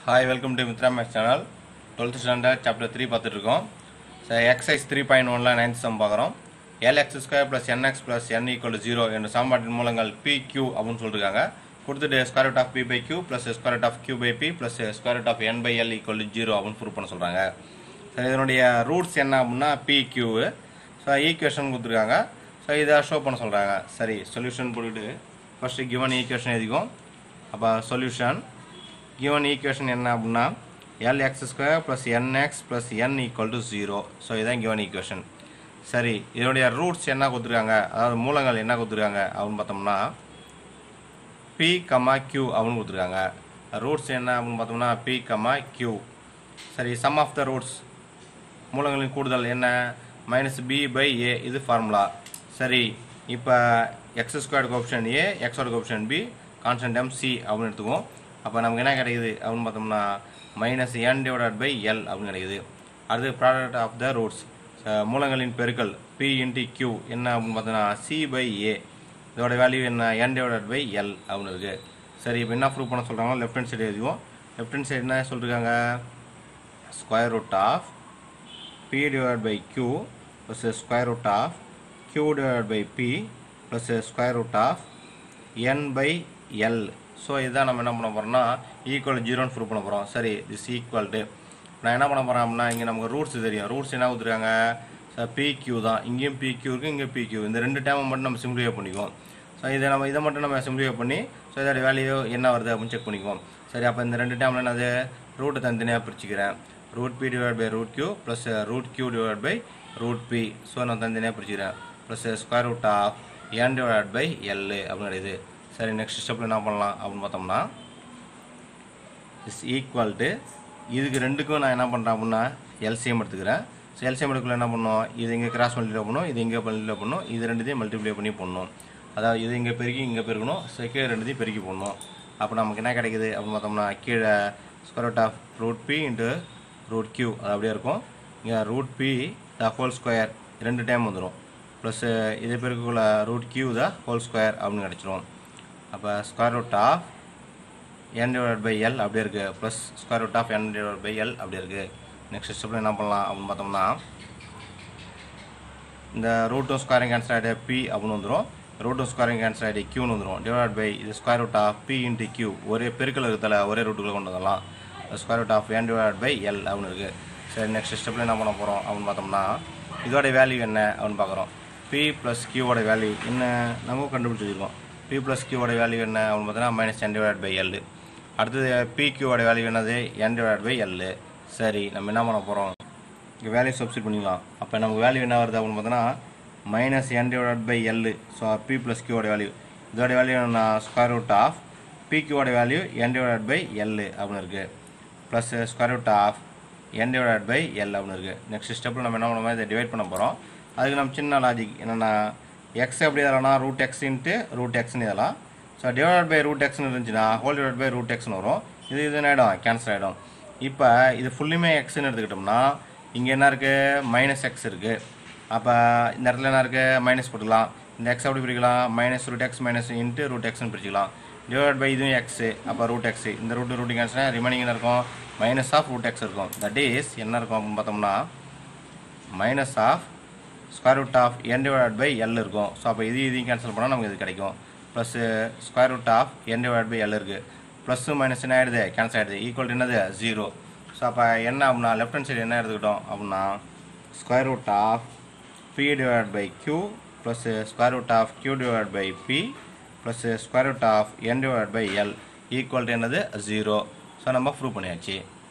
hi welcome to Mithra maths channel twelfth standard chapter three பார்த்துட்டு இருக்கோம் so exercise three point ஒனில் ninth sum பார்க்குறோம் l x square plus n x plus n equal zero என்ற சமன்பாட்டின் மூலங்கள் p q அப்படின்னு சொல்லியிருக்காங்க கொடுத்துட்டு square root of p by q plus square root of q by p plus square root of n by l equal zero அப்படின்னு prove பண்ண சொல்கிறாங்க so இதனுடைய ரூட்ஸ் என்ன அப்படின்னா பி கியூ ஸோ ஈக்குவேஷன் கொடுத்துருக்காங்க ஸோ இதை ஷோ பண்ண சொல்கிறாங்க சரி சொல்யூஷன் போட்டுட்டு ஃபஸ்ட்டு கிவன் ஈக்குவேஷன் எழுதிக்கும் அப்போ சொல்யூஷன் given ஈக்குவேஷன் என்ன அப்படின்னா l x square plus n x plus n equal to zero so இதான் given ஈக்குவேஷன் சரி இதனுடைய ரூட்ஸ் என்ன கொடுத்துருக்காங்க அதாவது மூலங்கள் என்ன கொடுத்துருக்காங்க அப்படின்னு பார்த்தோம்னா பி கமா கியூ அப்படின்னு கொடுத்துருக்காங்க ரூட்ஸ் என்ன அப்படின்னு பார்த்தோம்னா பி கமா கியூ சரி சம் ஆஃப் த ரூட்ஸ் மூலங்களின் கூடுதல் என்ன மைனஸ் பி பை ஏ இது ஃபார்முலா சரி இப்போ எக்ஸ் ஸ்கொயர்டுக்கு ஆப்ஷன் ஏ எக்ஸோட option B constant M C அப்படின்னு எடுத்துக்குவோம் அப்போ நமக்கு என்ன கிடைக்குது அப்படின்னு பார்த்தோம்னா minus n divided by l அப்படின்னு கிடைக்குது அடுத்து ப்ராடக்ட் ஆஃப் த ரூட்ஸ் மூலங்களின் பெருக்கல் பி இன்டி கியூ என்ன அப்படின்னு பார்த்தோம்னா சி பை ஏ இதோட வேல்யூ என்ன என் டிவைடட் பை எல் அப்படின்னு இருக்குது சரி இப்போ என்ன ப்ரூவ் பண்ண சொல்கிறாங்க லெஃப்ட் ஹேண்ட் சைடு எழுதுவோம் லெஃப்ட் ஹேண்ட் சைடு என்ன சொல்லிருக்காங்க square root of p divided by q plus a square root of q divided by p plus a square root of n by l so இதுதான் நம்ம என்ன பண்ண போகிறோம்னா equal ஜீரோன்னு prove பண்ண போகிறோம் சரி திஸ் ஈக்குவல் டு நான் என்ன பண்ண போகிறேன் அப்படின்னா இங்கே நமக்கு ரூட்ஸ் தெரியும் ரூட்ஸ் என்ன கொடுத்துருக்காங்க சார் பிக்யூ தான் இங்கேயும் பிக்யூ இருக்குது இங்கேயும் பிக்யூ இந்த ரெண்டு டேமை மட்டும் நம்ம சிம்பிளிஃபை பண்ணிக்குவோம் ஸோ இதை நம்ம இதை மட்டும் நம்ம சிம்பிளிஃபை பண்ணி ஸோ இதோட வேல்யூ என்ன வருது அப்படின்னு செக் பண்ணிக்குவோம் சரி அப்போ இந்த ரெண்டு டேமில் என்னது ரூட்டு தனித்தனியாக பிரிச்சுக்கிறேன் root p divide by root q plus root q divide by root p so நான் தனித்தனியாக பிரிச்சுக்கிறேன் plus square root of n divide by l அப்படின்னு கிடையாது சரி நெக்ஸ்ட் ஸ்டெப்பில் என்ன பண்ணலாம் அப்படின்னு பார்த்தோம்னா இஸ் ஈக்குவல் டு இதுக்கு ரெண்டுக்கும் நான் என்ன பண்ணுறேன் அப்படின்னா எல்சிஎம் எடுத்துக்கிறேன் ஸோ எல்சிஎம் எடுக்கல என்ன பண்ணணும் இது இங்கே கிராஸ் மல்டிப்ளை பண்ணணும் இது இங்கே மல்டிப்ளை பண்ணணும் இது ரெண்டுத்தையும் மல்டிப்ளை பண்ணி போடணும் அதாவது இது இங்கே பெருக்கி இங்கே பெருக்கணும் ஸோ கீழே ரெண்டுத்தையும் பெருக்கி போடணும் அப்போ நமக்கு என்ன கிடைக்குது அப்படின்னு பார்த்தோம்னா கீழே square root of root p into root q அது அப்படியே இருக்கும் இங்கே root p the whole square ரெண்டு டைம் வந்துடும் ப்ளஸ் இது பெருக்குள்ள root q the whole square அப்படின்னு கிடச்சிரும் அப்போ square root of n divide by l அப்படியே இருக்குது plus square root of n divide by l அப்படியே இருக்குது நெக்ஸ்ட் ஸ்டெப்பில் என்ன பண்ணலாம் அப்படின்னு பார்த்தோம்னா இந்த ரூட்டும் ஸ்கொயரிங் கேன்சல் ஆகிட்டு பி அப்படின்னு வந்துடும் ரூட்டும் ஸ்கொயரிங் கேன்சல் ஆகிட்டு கியூன்னு வந்துடும் டிவைட் பை இது square root of p into q ஒரே பெருக்கல் இருக்கிறதால ஒரே ரூட்டுக்குள்ளே கொண்டு வரலாம் square root of n divide by l அப்படின்னு இருக்குது சரி நெக்ஸ்ட் ஸ்டெப்பில் என்ன பண்ண போகிறோம் அப்படின்னு பார்த்தோம்னா இதோட வேல்யூ என்ன அப்படின்னு பார்க்குறோம் பி ப்ளஸ் கியூவோட வேல்யூ என்ன நம்ம கண்டுபிடிச்சி வச்சுருக்கோம் பி ப்ளஸ் கியூவோட வேல்யூ என்ன அப்படின்னு பார்த்தோன்னா minus n divide by l அடுத்தது பி கியூவோட வேல்யூ என்னது என் டிவைட் பை எல் சரி நம்ம என்ன பண்ண போகிறோம் இங்கே வேல்யூ சப்ஸ்டிட் பண்ணிக்கலாம் அப்போ நமக்கு வேல்யூ என்ன வருது அப்படின்னு பார்த்தோன்னா minus n divide by l so p plus கியூவோட வேல்யூ இதோட வேல்யூ என்ன ஸ்கொயர் ரூட் ஆஃப் பி கியூவோட value n divide by l அப்படின்னு இருக்குது plus square root of n divide by l அப்படின்னு இருக்குது நெக்ஸ்ட் ஸ்டெப்பில் நம்ம என்ன பண்ணுவோம் இதை டிவைட் பண்ண போகிறோம் அதுக்கு நம்ம சின்ன லாஜிக் என்னென்னா எக்ஸ் எப்படி இதெல்லாம் ரூட் எக்ஸ் இன்ட்டு ரூட் எக்ஸ்னு இதெல்லாம் ஸோ டிவைட் பை ரூட் எக்ஸ்னு இருந்துச்சுன்னா ஹோல் டிவைட் பை ரூட் எக்ஸ்னு வரும் இது இது என்ன ஆகிடும் கேன்சல் ஆகிடும் இப்போ இது ஃபுல்லுமே எக்ஸ்னு எடுத்துக்கிட்டோம்னா இங்கே என்ன இருக்குது மைனஸ் எக்ஸ் இருக்குது அப்போ இந்த இடத்துல என்ன இருக்குது மைனஸ் போட்டுக்கலாம் இந்த எக்ஸ் எப்படி பிரிக்கலாம் minus root x minus into root எக்ஸ்னு பிரிச்சுக்கலாம் டிவைட் பை இதுவும் எக்ஸு அப்போ ரூட் எக்ஸு இந்த ரூட்டு ரூட்டிங் கேன்சல் ரிமைனிங் என்ன இருக்கும் மைனஸ் ஆஃப் ரூட் எக்ஸ் இருக்கும் தட் இஸ் என்ன இருக்கும் அப்படின்னு பார்த்தோம்னா minus of square root of n divide by l இருக்கும் ஸோ அப்போ இது இதையும் கேன்சல் பண்ணால் நமக்கு இது கிடைக்கும் plus square root of n divide by l இருக்குது ப்ளஸ்ஸு மைனஸ் என்ன ஆகிடுது கேன்சல் ஆகிடுது ஈக்குவல் என்னது ஜீரோ ஸோ அப்போ என்ன அப்படின்னா லெஃப்ட் ஹேண்ட் சைடு என்ன எடுத்துக்கிட்டோம் அப்படின்னா square root of p divide by q plus square root of q divide by p plus square root of n divide by l equal என்னது zero so நம்ம prove பண்ணியாச்சு